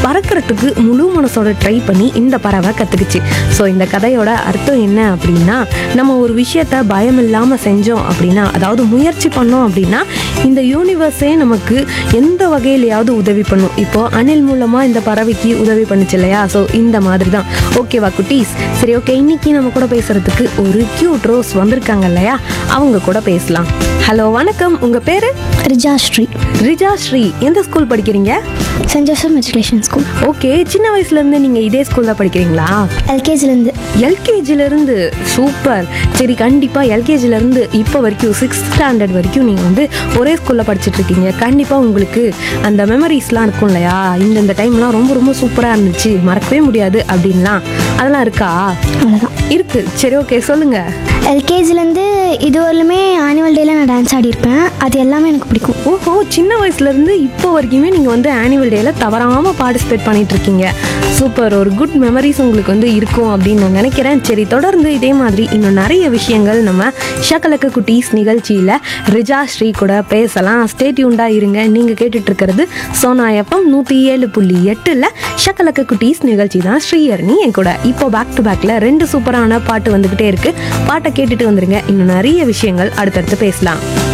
பறக்கிறதுக்கு முழு மனசோட ட்ரை பண்ணி இந்த பறவை கற்றுக்குச்சு ஸோ இந்த கதையோட அர்த்தம் என்ன அப்படின்னா நம்ம ஒரு விஷயத்த பயம் இல்லாமல் செஞ்சோம் அப்படின்னா அதாவது முயற்சி பண்ணோம் அப்படின்னா இந்த யூனிவர்ஸே நமக்கு எந்த வகையிலையாவது உதவி பண்ணும் இப்போ அணில் மூலமாக இந்த பறவைக்கு உதவி பண்ணுச்சு இல்லையா ஸோ இந்த மாதிரி தான் ஓகேவா குட்டீஸ் சரி ஓகே இன்னைக்கு நம்ம கூட பேசுறதுக்கு ஒரு கியூட் ரோஸ் வந்திருக்காங்க இல்லையா அவங்க கூட பேசலாம் ஹலோ வணக்கம் உங்க பேரு ரிஜா ஸ்ரீ ரிஜா ஸ்ரீ எந்த ஸ்கூல் படிக்கிறீங்க saint Joseph matriculation school okay சின்ன வயசுல இருந்து நீங்க இதே ஸ்கூல்ல படிக்கிறீங்களா எல்கேஜிலேருந்து எல்கேஜில இருந்து சூப்பர் சரி கண்டிப்பா எல்கேஜில இருந்து இப்போ வரைக்கும் சிக்ஸ்த் ஸ்டாண்டர்ட் வரைக்கும் நீங்க வந்து ஒரே ஸ்கூல்ல படிச்சிட்டு இருக்கீங்க கண்டிப்பா உங்களுக்கு அந்த மெமரிஸ்லாம் இருக்கும் இல்லையா இந்த இந்த டைம்லாம் ரொம்ப ரொம்ப சூப்பரா இருந்துச்சு மறக்கவே முடியாது அப்படின்லாம் அதெல்லாம் இருக்கா அவ்வளோதான் இருக்கு சரி ஓகே சொல்லுங்க எல்கேஜிலேருந்து இது வரலுமே ஆனுவல் டேல நான் டான்ஸ் ஆடியிருப்பேன் அது எல்லாமே எனக்கு பிடிக்கும் ஓஹோ சின்ன வயசுல இருந்து இப்போ வரைக்குமே நீங்க வந்து ஆனுவல் டேல தவறாம பார்ட்டிசிபேட் பண்ணிட்டு இருக்கீங்க சூப்பர் ஒரு குட் மெமரிஸ் உங்களுக்கு வந்து இருக்கும் அப்படின்னு நான் நினைக்கிறேன் சரி தொடர்ந்து இதே மாதிரி இன்னும் நிறைய விஷயங்கள் நம்ம ஷக்கலக்க குட்டீஸ் நிகழ்ச்சியில ரிஜா ஸ்ரீ கூட பேசலாம் ஸ்டேட்யூண்டா இருங்க நீங்க கேட்டுட்டு இருக்கிறது சோனா எஃப்எம் நூத்தி ஏழு புள்ளி எட்டுல ஷக்கலக்க குட்டீஸ் நிகழ்ச்சி தான் ஸ்ரீயர்னி என் கூட இப்போ பேக் டு பேக்ல ரெண்டு சூப்பரான பாட்டு வந்துகிட்டே இருக்கு பாட்டை கேட்டுட்டு வந்துருங்க இன்னும் நிறைய விஷயங்கள் அடுத்தடுத்து பேசலாம்